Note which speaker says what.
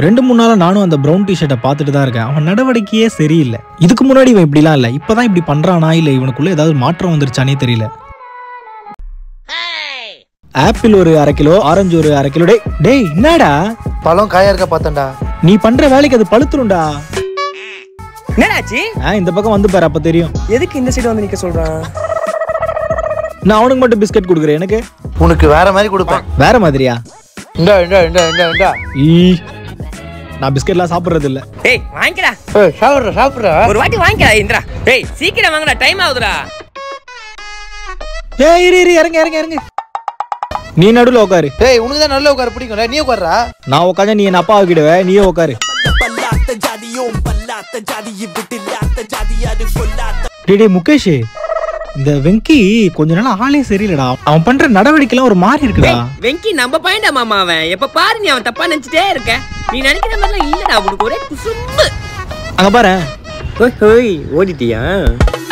Speaker 1: ரெண்டு மூணு நாளா நானும் அந்த ப்ரௌன் டிஷர்ட்டை பார்த்துட்டு தான் இருக்கேன் அவன் நடவடிக்கையே சரியில்லை இதுக்கு முன்னாடி இவன் இப்படிலாம் இல்லை இப்பதான் இப்படி பண்றானா இல்ல இவனுக்குள்ள ஏதாவது மாற்றம் வந்துருச்சானே தெரியல ஆப்பிள் ஒரு அரை கிலோ ஆரஞ்சு ஒரு அரை கிலோ டேய் டேய் என்னடா
Speaker 2: பழம் காயா இருக்க பார்த்தேன்டா
Speaker 1: நீ பண்ற வேலைக்கு அது பழுத்துரும்டா
Speaker 3: என்னடாச்சு
Speaker 1: ஆ இந்த பக்கம் வந்து பாரு அப்ப தெரியும்
Speaker 3: எதுக்கு இந்த சைடு வந்து நிக்க சொல்றான்
Speaker 1: நான் அவனுக்கு மட்டும் பிஸ்கட் கொடுக்குறேன் எனக்கு
Speaker 2: உனக்கு வேற மாதிரி கொடுப்பேன்
Speaker 1: வேற மாதிரியா
Speaker 2: இந்தா இந்தா இந்தா இந்தா இந்தா
Speaker 1: ஈ நான் பிஸ்கட்லாம் சாப்பிடுறது இல்ல
Speaker 3: ஏய் வாங்கிக்கடா
Speaker 2: ஏய் சாப்பிட்ற சாப்பிட்ற
Speaker 3: ஒரு வாட்டி வாங்கிக்கடா இந்திரா ஏய் சீக்கிரம் வாங்கடா டைம் ஆகுதுடா
Speaker 1: ஏய் இரு இரு இறங்க இறங்க இறங்க நீ நடுவுல உட்காரு
Speaker 2: ஏய் உனக்கு தான் நல்ல உட்கார பிடிக்கும்ல நீ உட்கார்றா
Speaker 1: நான் உட்காந்து நீ என் அப்பா ஆக்கிடுவ நீயே உட்காரு டேய் டேய் முகேஷ் இந்த வெங்கி கொஞ்ச நாள் ஆளே சரியில்லடா அவன் பண்ற நடவடிக்கைலாம் ஒரு மாதிரி இருக்குடா
Speaker 3: ஏய், வெங்கி நம்ம பையன்டா மாமா அவன் எப்ப பாரு நீ அவன் தப்பா நினைச்சிட்டே இருக்க நீ நினைக்கிற மாதிரிலாம் இல்லடா உனக்கு ஒரே குசும்பு
Speaker 1: அங்க பாரு
Speaker 3: ஓய் ஓடிட்டியா